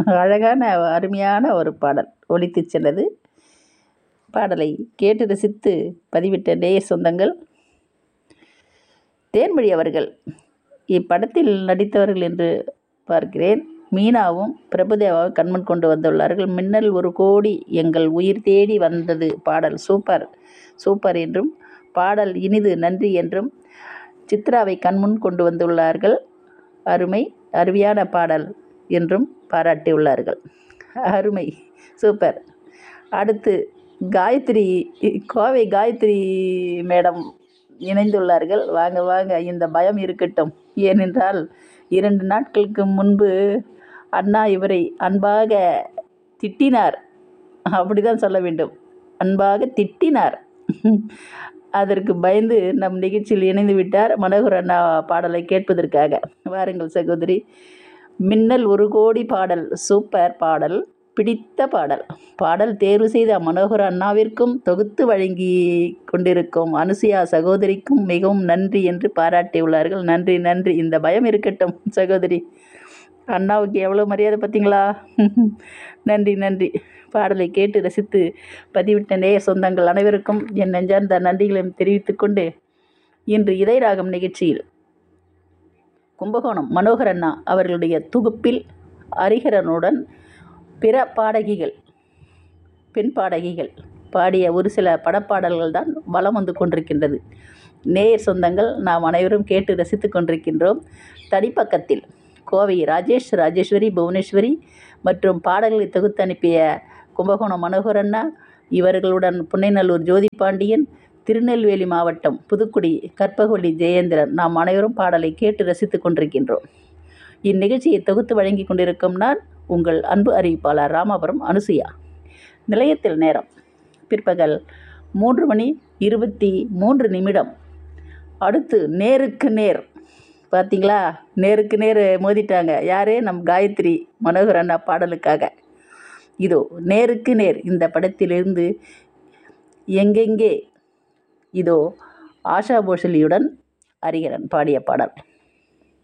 அழகான அருமையான ஒரு பாடல் ஒலித்து சென்றது பாடலை கேட்டு ரசித்து பதிவிட்ட நேயர் சொந்தங்கள் தேன்மொழி அவர்கள் இப்படத்தில் நடித்தவர்கள் என்று பார்க்கிறேன் மீனாவும் பிரபுதேவாவும் கண்முன் கொண்டு வந்துள்ளார்கள் மின்னல் ஒரு கோடி எங்கள் உயிர் தேடி வந்தது பாடல் சூப்பர் சூப்பர் என்றும் பாடல் இனிது நன்றி என்றும் சித்ராவை கண்முன் கொண்டு வந்துள்ளார்கள் அருமை அருமையான பாடல் என்றும் பாராட்டியுள்ளார்கள் அருமை சூப்பர் அடுத்து காயத்ரி கோவை காயத்ரி மேடம் இணைந்துள்ளார்கள் வாங்க வாங்க இந்த பயம் இருக்கட்டும் ஏனென்றால் இரண்டு நாட்களுக்கு முன்பு அண்ணா இவரை அன்பாக திட்டினார் அப்படிதான் சொல்ல வேண்டும் அன்பாக திட்டினார் அதற்கு பயந்து நம் நிகழ்ச்சியில் இணைந்து விட்டார் மனோகர் அண்ணா பாடலை கேட்பதற்காக வாருங்கள் சகோதரி மின்னல் ஒரு கோடி பாடல் சூப்பர் பாடல் பிடித்த பாடல் பாடல் தேர்வு செய்த மனோகர் அண்ணாவிற்கும் தொகுத்து வழங்கி கொண்டிருக்கும் அனுசுயா சகோதரிக்கும் மிகவும் நன்றி என்று பாராட்டியுள்ளார்கள் நன்றி நன்றி இந்த பயம் இருக்கட்டும் சகோதரி அண்ணாவுக்கு எவ்வளோ மரியாதை பார்த்தீங்களா நன்றி நன்றி பாடலை கேட்டு ரசித்து பதிவிட்ட நேய சொந்தங்கள் அனைவருக்கும் என் நெஞ்சார்ந்த நன்றிகளையும் தெரிவித்துக்கொண்டு இன்று இதய ராகம் நிகழ்ச்சியில் கும்பகோணம் மனோகர் அண்ணா அவர்களுடைய தொகுப்பில் ஹரிஹரனுடன் பிற பாடகிகள் பெண் பாடகிகள் பாடிய ஒரு சில படப்பாடல்கள் தான் வலம் வந்து கொண்டிருக்கின்றது நேயர் சொந்தங்கள் நாம் அனைவரும் கேட்டு ரசித்து கொண்டிருக்கின்றோம் தனிப்பக்கத்தில் கோவை ராஜேஷ் ராஜேஸ்வரி புவனேஸ்வரி மற்றும் பாடல்களை தொகுத்து அனுப்பிய கும்பகோணம் மனோகர் அண்ணா இவர்களுடன் புன்னைநல்லூர் ஜோதி பாண்டியன் திருநெல்வேலி மாவட்டம் புதுக்குடி கற்பகவள்ளி ஜெயேந்திரன் நாம் அனைவரும் பாடலை கேட்டு ரசித்து கொண்டிருக்கின்றோம் இந்நிகழ்ச்சியை தொகுத்து வழங்கி கொண்டிருக்கும் நான் உங்கள் அன்பு அறிவிப்பாளர் ராமாபுரம் அனுசுயா நிலையத்தில் நேரம் பிற்பகல் மூன்று மணி இருபத்தி மூன்று நிமிடம் அடுத்து நேருக்கு நேர் பார்த்தீங்களா நேருக்கு நேர் மோதிட்டாங்க யார் நம் காயத்ரி மனோகர் அண்ணா பாடலுக்காக இதோ நேருக்கு நேர் இந்த படத்திலிருந்து எங்கெங்கே இதோ ஆஷா போஷலியுடன் ஹரிஹரன் பாடிய பாடல்